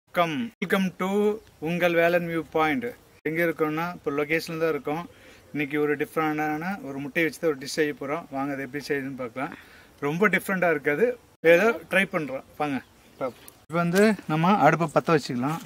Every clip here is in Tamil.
கம் வெல்கம் டு உங்கள் வேலன் வியூ பாயிண்ட் எங்கே இருக்கோம்னா இப்போ லொக்கேஷனில் தான் இருக்கோம் இன்னைக்கு ஒரு டிஃப்ரெண்டான ஒரு முட்டையை வச்சு தான் ஒரு டிஷ் செய்ய போகிறோம் வாங்க அதை எப்படி செய்யுதுன்னு பார்க்கலாம் ரொம்ப டிஃப்ரெண்ட்டாக இருக்காது ஏதோ ட்ரை பண்ணுறோம் வாங்க இப்போ வந்து நம்ம அடுப்பை பற்ற வச்சுக்கலாம்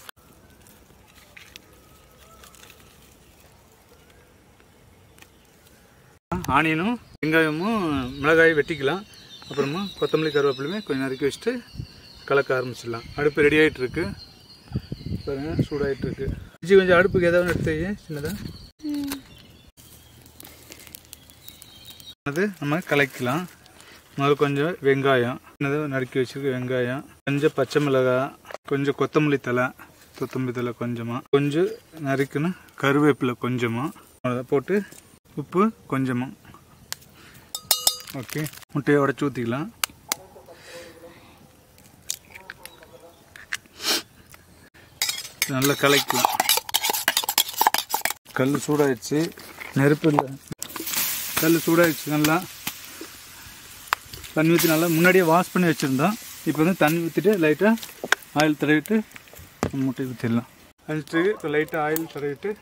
ஆனியனும் வெங்காயமும் மிளகாயும் வெட்டிக்கலாம் அப்புறமா கொத்தமல்லி கருவேப்பிலையுமே கொஞ்சம் நறுக்கி வச்சுட்டு கலக்க ஆரம்பிச்சிடலாம் அடுப்பு ரெடி ஆகிட்டு இருக்கு பாருங்க சூடாகிட்டு இருக்கு இஞ்சி கொஞ்சம் அடுப்புக்கு ஏதாவது எடுத்து வை, சின்னதா அது நம்ம கலக்கலாம் முதல்ல கொஞ்சம் வெங்காயம் சின்னதாக நறுக்கி வச்சிருக்க வெங்காயம் கொஞ்சம் பச்சை மிளகாய் கொஞ்சம் கொத்தமல்லி தலை கொத்தமல்லி தலை கொஞ்சமாக கொஞ்சம் நறுக்குன்னு கருவேப்பிலை கொஞ்சமாக அதை போட்டு உப்பு கொஞ்சமாக ஓகே முட்டையை உடச்சி ஊற்றிக்கலாம் நல்லா கலக்கலாம் கல் சூடாயிடுச்சு நெருப்பு இல்லை கல் சூடாயிடுச்சு நல்லா தண்ணி ஊற்றி நல்லா முன்னாடியே வாஷ் பண்ணி வச்சுருந்தோம் இப்போ வந்து தண்ணி ஊற்றிட்டு லைட்டாக ஆயில் தடவிட்டு முட்டை ஊற்றிடலாம் அடுத்து இப்போ லைட்டாக ஆயில் தடவிட்டு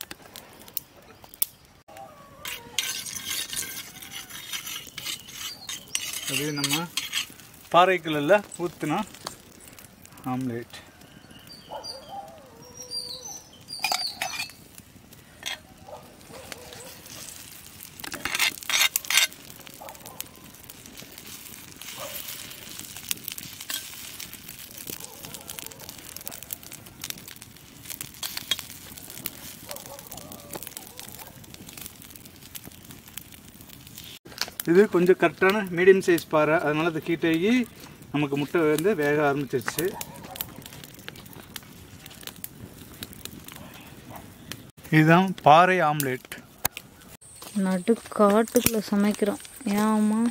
அப்படியே நம்ம பாறைக்கல்லில் ஊற்றினா ஆம்லேட் இது கொஞ்சம் கரெக்டான மீடியம் சைஸ் பாறை அதனால அது ஹீட் ஆகி நமக்கு முட்டை வந்து வேக ஆரம்பிச்சிருச்சு இதுதான் பாறை ஆம்லேட் நடு காட்டுக்குள்ள சமைக்கிறோம் ஏமா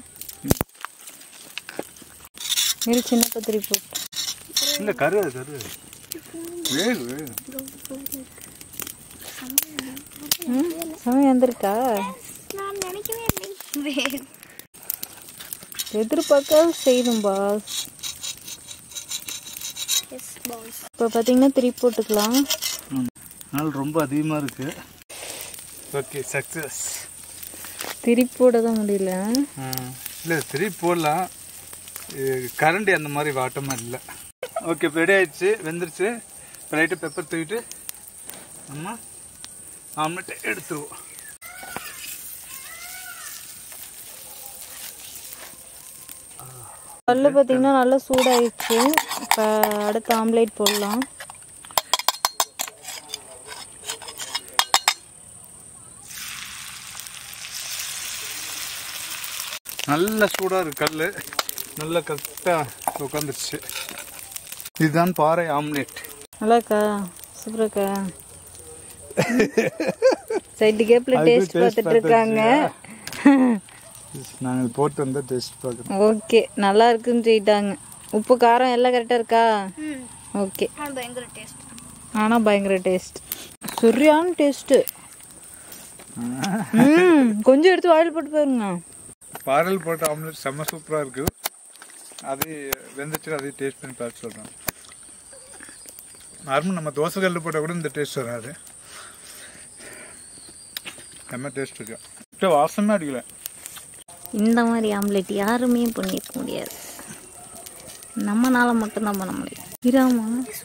இரு சின்ன பத்திரி போட்டு இல்லை கரு கரு வேகு வேகு ம் சமயம் வந்திருக்கா நான் நினைக்கவே இல்லை எதிர்பார்க்காத செய்யணும் பாஸ் எஸ் பாய்ஸ் இப்போ பார்த்தீங்கன்னா திரி போட்டுக்கலாம் நாள் ரொம்ப அதிகமாக இருக்கு ஓகே சக்ஸஸ் திரி போட தான் முடியல இல்லை திருப்பி போடலாம் கரண்டி அந்த மாதிரி வாட்டமாக இல்லை ஓகே இப்போ ரெடி ஆயிடுச்சு வெந்துருச்சு இப்போ லைட்டாக பெப்பர் தூக்கிட்டு நம்ம ஆம்லெட் எடுத்துருவோம் கல் பார்த்தீங்கன்னா நல்லா சூடாயிடுச்சு இப்போ அடுத்து ஆம்லேட் போடலாம் நல்ல சூடாக இருக்கு கல் நல்லா கரெக்டாக உட்காந்துருச்சு இதுதான் பாறை ஆம்லெட் நல்லாக்கா சூப்பராக்கா சைடு கேப்ல டேஸ்ட் பார்த்துட்டு இருக்காங்க நாங்கள் போட்டு வந்தால் டேஸ்ட் பார்க்குறோம் ஓகே நல்லா இருக்குன்னு சொல்லிட்டாங்க உப்பு காரம் எல்லாம் கரெக்டாக இருக்கா ஓகே ஆனால் பயங்கர டேஸ்ட் ஆனால் பயங்கர டேஸ்ட் சரியான டேஸ்ட்டு ம் கொஞ்சம் எடுத்து ஆயில் போட்டு பாருங்க பாறையில் போட்ட ஆம்லெட் செம்ம சூப்பராக இருக்குது அது வெந்துச்சு அதை டேஸ்ட் பண்ணி பார்த்து சொல்கிறேன் நார்மல் நம்ம தோசை கல் போட்டால் கூட இந்த டேஸ்ட் வராது செம்ம டேஸ்ட் இருக்கு இப்போ வாசமே அடிக்கல இந்த மாதிரி ஆம்லெட் யாருமே பண்ணியிருக்க முடியாது நம்மனால மட்டும்தான் பண்ண முடியும் இராமா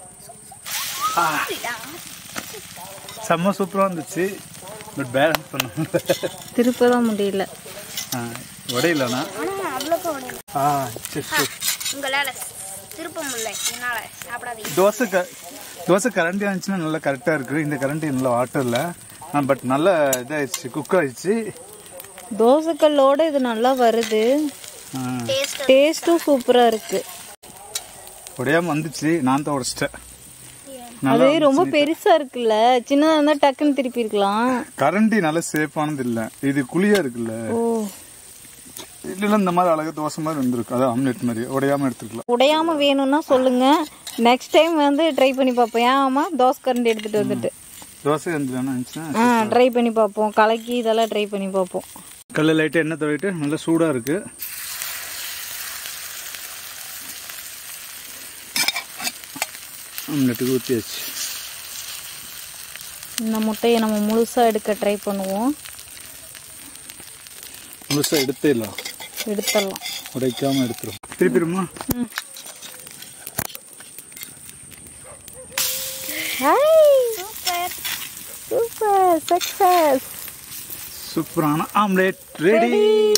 செம்ம சூப்பராக இருந்துச்சு பட் பேலன்ஸ் பண்ண திருப்ப தான் முடியல உடையிலண்ணா ஆனால் அவ்வளோக்கா உடையும் ஆ சரி சரி உங்களால் திருப்ப முடியல என்னால் சாப்பிடாதீங்க தோசை க தோசை கரண்டி இருந்துச்சுன்னா நல்லா கரெக்டாக இருக்குது இந்த கரண்டி நல்லா வாட்டர் இல்லை பட் நல்லா இதாகிடுச்சு குக் ஆயிடுச்சு தோசைக்கல்லோட இது நல்லா வருது ஆ, டேஸ்ட் டேஸ்ட்டும் சூப்பராக இருக்கு உடையாம வந்துச்சு நான் தான் உடைச்சிட்டேன் அது ரொம்ப பெருசா இருக்குல்ல சின்னதா இருந்தா டக்குன்னு திருப்பி இருக்கலாம் கரண்டி நல்ல சேஃபானது இல்லை இது குழியா இருக்குல்ல ஓ இல்லைன்னா இந்த மாதிரி அழகா தோசை மாதிரி வந்திருக்கு அதான் ஆம்லெட் மாதிரி உடையாம எடுத்துக்கலாம் உடையாம வேணும்னா சொல்லுங்க நெக்ஸ்ட் டைம் வந்து ட்ரை பண்ணி பார்ப்போம் ஏன் ஆமா தோசை கரண்டி எடுத்துட்டு வந்துட்டு தோசை வந்துலாம் இருந்துச்சுன்னா ஆ ட்ரை பண்ணி பார்ப்போம் கலக்கி இதெல்லாம் ட்ரை பண்ணி பார்ப்போம் கல்ல லைட்டாக எண்ணெய் தடவிட்டு நல்லா சூடாக இருக்கு ஆம்லெட்டுக்கு ஊற்றியாச்சு இந்த முட்டையை நம்ம முழுசாக எடுக்க ட்ரை பண்ணுவோம் முழுசாக எடுத்துடலாம் எடுத்துடலாம் உடைக்காமல் எடுத்துரும் திருப்பிடுமா சூப்பர் சூப்பர் சக்ஸஸ் சூப்பரான ஆம்லெட் ரெடி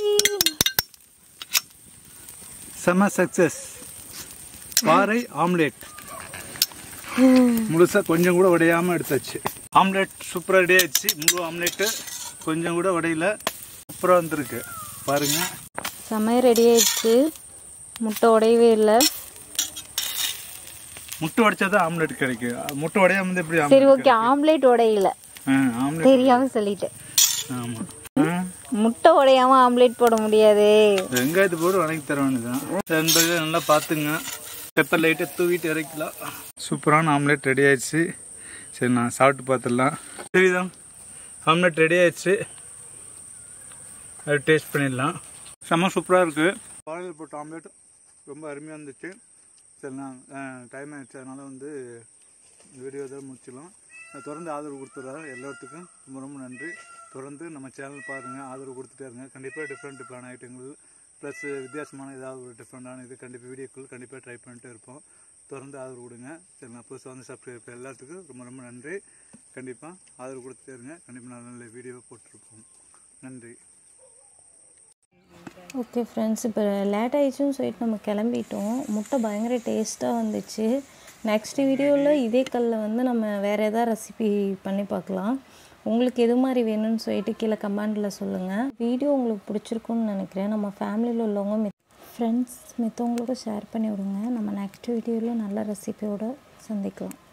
செம சக்சஸ் பாறை ஆம்லெட் முழுசா கொஞ்சம் கூட உடையாம எடுத்தாச்சு ஆம்லெட் சூப்பராக ரெடி ஆயிடுச்சு முழு ஆம்லெட்டு கொஞ்சம் கூட உடையல சூப்பராக வந்திருக்கு பாருங்க சமையல் ரெடி ஆயிடுச்சு முட்டை உடையவே இல்லை முட்டை உடைச்சா தான் ஆம்லெட் கிடைக்கும் முட்டை உடையாம வந்து எப்படி சரி ஆம்லெட் ஓகே ஆம்லேட் உடையல ஆம்லெட் தெரியாம சொல்லிட்டேன் ஆமாம் முட்டை உடையாம ஆம்லேட் போட முடியாது வெங்காயத்தை போட்டு வணக்கி தர வேண்டியதான் என்பது நல்லா பார்த்துங்க பெப்பர் லைட்டை தூவிட்டு இறக்கலாம் சூப்பரான ஆம்லெட் ரெடி ஆயிடுச்சு சரி நான் சாப்பிட்டு பார்த்துடலாம் சரிதான் ஆம்லெட் ரெடி ஆயிடுச்சு அது டேஸ்ட் பண்ணிடலாம் செம்ம சூப்பராக இருக்குது பாலையில் போட்ட ஆம்லெட் ரொம்ப அருமையாக இருந்துச்சு சரி நான் டைம் ஆயிடுச்சு அதனால் வந்து இந்த வீடியோ தான் முடிச்சிடலாம் தொடர்ந்து ஆதரவு கொடுத்துட்றாரு எல்லாத்துக்கும் ரொம்ப ரொம்ப நன்றி தொடர்ந்து நம்ம சேனல் பாருங்கள் ஆதரவு கொடுத்துட்டே இருங்க கண்டிப்பாக டிஃப்ரெண்ட் டிஃப்ரெண்ட் ஐட்டங்கள் ப்ளஸ் வித்தியாசமான ஏதாவது ஒரு டிஃப்ரெண்டான இது கண்டிப்பாக வீடியோக்கள் கண்டிப்பாக ட்ரை பண்ணிட்டே இருப்போம் தொடர்ந்து ஆதரவு கொடுங்க சரி நான் புதுசாக வந்து சப்ஸ்கிரைப் எல்லாத்துக்கும் ரொம்ப ரொம்ப நன்றி கண்டிப்பாக ஆதரவு கொடுத்துட்டே இருங்க கண்டிப்பாக நல்ல நல்ல வீடியோ போட்டிருப்போம் நன்றி ஓகே ஃப்ரெண்ட்ஸ் இப்போ லேட் ஆயிடுச்சுன்னு சொல்லிட்டு நம்ம கிளம்பிட்டோம் முட்டை பயங்கர டேஸ்ட்டாக வந்துச்சு நெக்ஸ்ட் வீடியோவில் இதே கல்லில் வந்து நம்ம வேறு எதாவது ரெசிபி பண்ணி பார்க்கலாம் உங்களுக்கு எது மாதிரி வேணும்னு சொல்லிட்டு கீழே கமெண்டில் சொல்லுங்கள் வீடியோ உங்களுக்கு பிடிச்சிருக்குன்னு நினைக்கிறேன் நம்ம ஃபேமிலியில் உள்ளவங்க மித் ஃப்ரெண்ட்ஸ் மித்தவங்களுக்கும் ஷேர் பண்ணி விடுங்க நம்ம நெக்ஸ்ட் வீடியோவில் நல்ல ரெசிபியோடு சந்திக்கலாம்